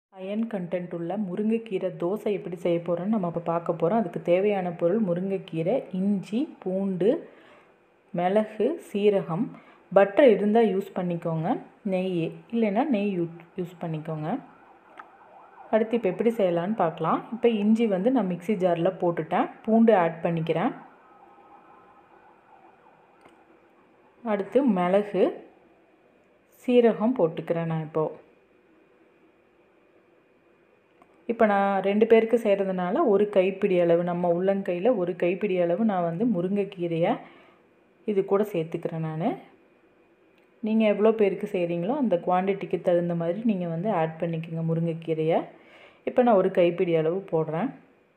iron content உள்ள முருங்கைக்கீரை தோசை எப்படி செய்ய போகிறோன்னு நம்ம இப்போ பார்க்க போகிறோம் அதுக்கு தேவையான பொருள் முருங்கைக்கீரை இஞ்சி பூண்டு மிளகு சீரகம் பட்டர் இருந்தால் யூஸ் பண்ணிக்கோங்க நெய் இல்லைன்னா நெய் யூ யூஸ் பண்ணிக்கோங்க அடுத்து இப்போ எப்படி செய்யலான்னு பார்க்கலாம் இப்போ இஞ்சி வந்து நான் மிக்ஸி ஜாரில் போட்டுட்டேன் பூண்டு ஆட் பண்ணிக்கிறேன் அடுத்து மிளகு சீரகம் போட்டுக்கிறேன் நான் இப்போது இப்போ நான் ரெண்டு பேருக்கு செய்கிறதுனால ஒரு கைப்பிடி அளவு நம்ம உள்ளங்கையில் ஒரு கைப்பிடி அளவு நான் வந்து முருங்கைக்கீரையை இது கூட சேர்த்துக்கிறேன் நான் நீங்கள் எவ்வளோ பேருக்கு செய்கிறீங்களோ அந்த குவான்டிட்டிக்கு தகுந்த மாதிரி நீங்கள் வந்து ஆட் பண்ணிக்கோங்க முருங்கைக்கீரையை இப்போ நான் ஒரு கைப்பிடி அளவு போடுறேன்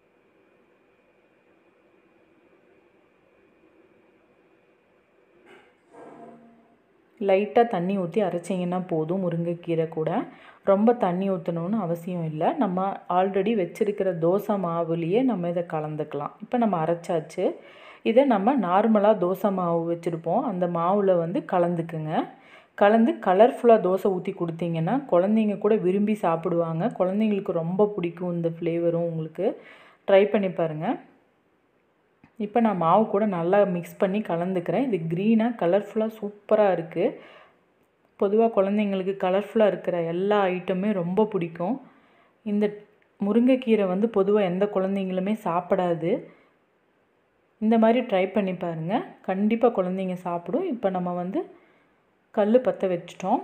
லைட்டாக தண்ணி ஊற்றி அரைச்சிங்கன்னா போதும் முருங்கைக்கீரை கூட ரொம்ப தண்ணி ஊற்றணுன்னு அவசியம் இல்லை நம்ம ஆல்ரெடி வச்சுருக்கிற தோசை மாவுலேயே நம்ம இதை கலந்துக்கலாம் இப்போ நம்ம அரைச்சாச்சு இதை நம்ம நார்மலாக தோசை மாவு வச்சுருப்போம் அந்த மாவில் வந்து கலந்துக்குங்க கலந்து கலர்ஃபுல்லாக தோசை ஊற்றி கொடுத்தீங்கன்னா குழந்தைங்க கூட விரும்பி சாப்பிடுவாங்க குழந்தைங்களுக்கு ரொம்ப பிடிக்கும் இந்த ஃப்ளேவரும் உங்களுக்கு ட்ரை பண்ணி பாருங்கள் இப்போ நான் மாவு கூட நல்லா மிக்ஸ் பண்ணி கலந்துக்கிறேன் இது க்ரீனாக கலர்ஃபுல்லாக சூப்பராக இருக்குது பொதுவாக குழந்தைங்களுக்கு கலர்ஃபுல்லாக இருக்கிற எல்லா ஐட்டமே ரொம்ப பிடிக்கும் இந்த முருங்கைக்கீரை வந்து பொதுவாக எந்த குழந்தைங்களுமே சாப்பிடாது இந்த மாதிரி ட்ரை பண்ணி பாருங்கள் கண்டிப்பாக குழந்தைங்க சாப்பிடும் இப்போ நம்ம வந்து கல் பற்ற வச்சிட்டோம்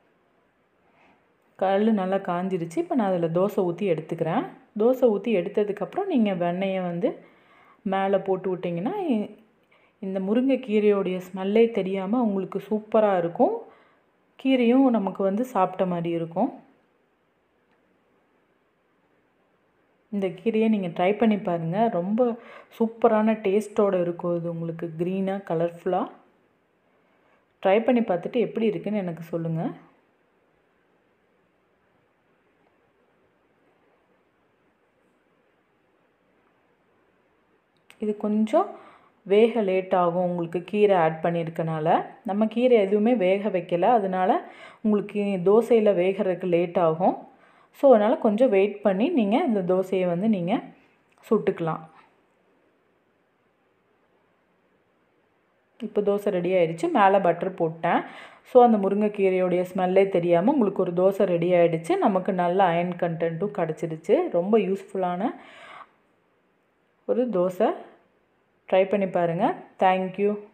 கல் நல்லா காஞ்சிருச்சு இப்போ நான் அதில் தோசை ஊற்றி எடுத்துக்கிறேன் தோசை ஊற்றி எடுத்ததுக்கப்புறம் நீங்கள் வெண்ணெயை வந்து மேலே போட்டு விட்டிங்கன்னா இந்த முருங்கைக்கீரையோடைய ஸ்மெல்லே தெரியாமல் உங்களுக்கு சூப்பராக இருக்கும் கீரையும் நமக்கு வந்து சாப்பிட்ட மாதிரி இருக்கும் இந்த கீரையை நீங்கள் ட்ரை பண்ணி பாருங்கள் ரொம்ப சூப்பரான டேஸ்ட்டோடு இருக்கும் இது உங்களுக்கு க்ரீனாக கலர்ஃபுல்லாக ட்ரை பண்ணி பார்த்துட்டு எப்படி இருக்குன்னு எனக்கு சொல்லுங்கள் இது கொஞ்சம் வேக லேட் ஆகும் உங்களுக்கு கீரை ஆட் பண்ணியிருக்கனால நம்ம கீரை எதுவுமே வேக வைக்கல அதனால் உங்களுக்கு தோசையில் வேகிறதுக்கு லேட் ஆகும் ஸோ அதனால் கொஞ்சம் வெயிட் பண்ணி நீங்கள் இந்த தோசையை வந்து நீங்கள் சுட்டுக்கலாம் இப்போ தோசை ரெடி ஆகிடுச்சு மேலே பட்டர் போட்டேன் ஸோ அந்த முருங்கைக்கீரையோடைய ஸ்மெல்லே தெரியாமல் உங்களுக்கு ஒரு தோசை ரெடி ஆகிடுச்சு நமக்கு நல்ல அயன் கண்டென்ட்டும் கிடச்சிருச்சு ரொம்ப யூஸ்ஃபுல்லான ஒரு தோசை ட்ரை பண்ணி பாருங்கள் தேங்க்யூ